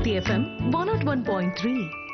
Bharati FM one nought one point three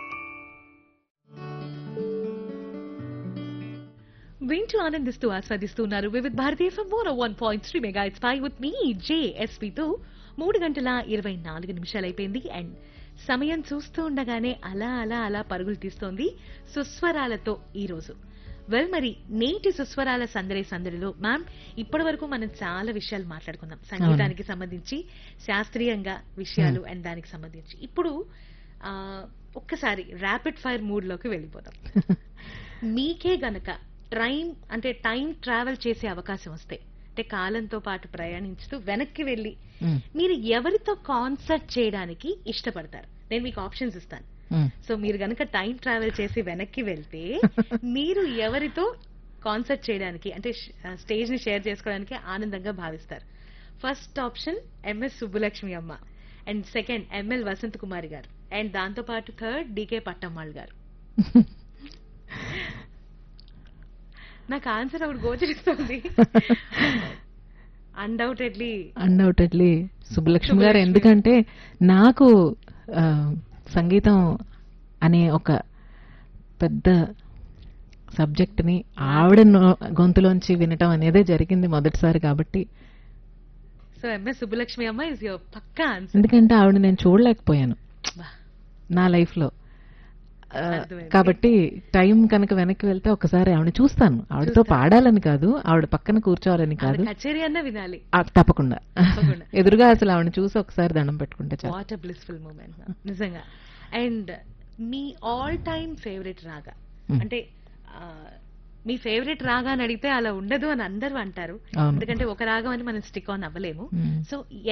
వింటూ ఆనందిస్తూ ఆస్వాదిస్తున్నారు Vividh Bharatiya FM one one point three mega it's five with మీ జేఎస్పీతో మూడు గంటల ఇరవై నాలుగు నిమిషాలు అయిపోయింది అండ్ సమయం చూస్తూ ఉండగానే అలా అలా అలా పరుగులు తీస్తోంది సుస్వరాలతో ఈ రోజు వెల్ మరి నేటి సుస్వరాల సందడి సందడిలో మ్యామ్ ఇప్పటి వరకు మనం చాలా విషయాలు మాట్లాడుకున్నాం సంగీతానికి సంబంధించి శాస్త్రీయంగా విషయాలు అండ్ దానికి సంబంధించి ఇప్పుడు ఆ, ఒక్కసారి ర్యాపిడ్ ఫైర్ మూడ్ లోకి వెళ్ళిపోదాం మీకే గనక ట్రైన్ అంటే టైం ట్రావెల్ చేసే అవకాశం వస్తే అంటే కాలంతో పాటు ప్రయాణించుతూ వెనక్కి వెళ్ళి మ్మ్. మీరు ఎవరితో కాన్సర్ట్ చేయడానికి ఇష్టపడతారు నేను మీకు ఆప్షన్స్ ఇస్తాను మ్మ్. సో మీరు గనక టైం ట్రావెల్ చేసి వెనక్కి వెళ్తే మీరు ఎవరితో కాన్సర్ట్ చేయడానికి అంటే స్టేజ్ ని షేర్ చేసుకోవడానికి ఆనందంగా భావిస్తారు ఫస్ట్ ఆప్షన్ ఎంఎస్ సుబ్బులక్ష్మి అమ్మ and second M L Vasanth Kumari garu and దాంతో పాటు థర్డ్ డికే పట్టమ్మాళ్ గారు నాకు ఆన్సర్ అప్పుడు గోచరిస్తుంది అన్డౌటెడ్లీ అన్డౌటెడ్లీ సుబ్బలక్ష్మి గారు సుబ్బలక్ష్మి. ఎందుకంటే నాకు ఆ, సంగీతం అనే ఒక పెద్ద సబ్జెక్ట్ ని ఆవిడ నో- గొంతులోంచి వినటం అనేదే జరిగింది మొదటిసారి కాబట్టి సో ఎంఎస్ సుబ్బలక్ష్మి అమ్మ ఇస్ యువర్ పక్కా ఆన్సర్ ఎందుకంటే ఆవిడ నేను చూడలేకపోయాను నా లైఫ్ లో ఆ, అర్థమైంది. కాబట్టి టైం కనుక వెనక్కి వెళ్తే ఒకసారి ఆవిడ చూస్తాను ఆవిడతో చూస్తారు. పాడాలని కాదు ఆవిడ పక్కన కూర్చోవాలని కాదు కచేరీ అన్న వినాలి ఆ, తప్పకుండా తప్పకుండా. ఎదురుగా అసలు ఆవిడ చూసి ఒకసారి దండం పెట్టుకుంటే చాలు వాట్ బ్లిస్ఫుల్ మూమెంట్ నిజంగా అండ్ మీ all time favourite raga Hmm. అంటే ఆ, మీ ఫేవరెట్ రాగా అని అడిగితే అలా ఉండదు అని అందరూ అంటారు అవును. ఎందుకంటే ఒక రాగం అని మనం స్టిక్ ఆన్ అవ్వలేము Hmm. సో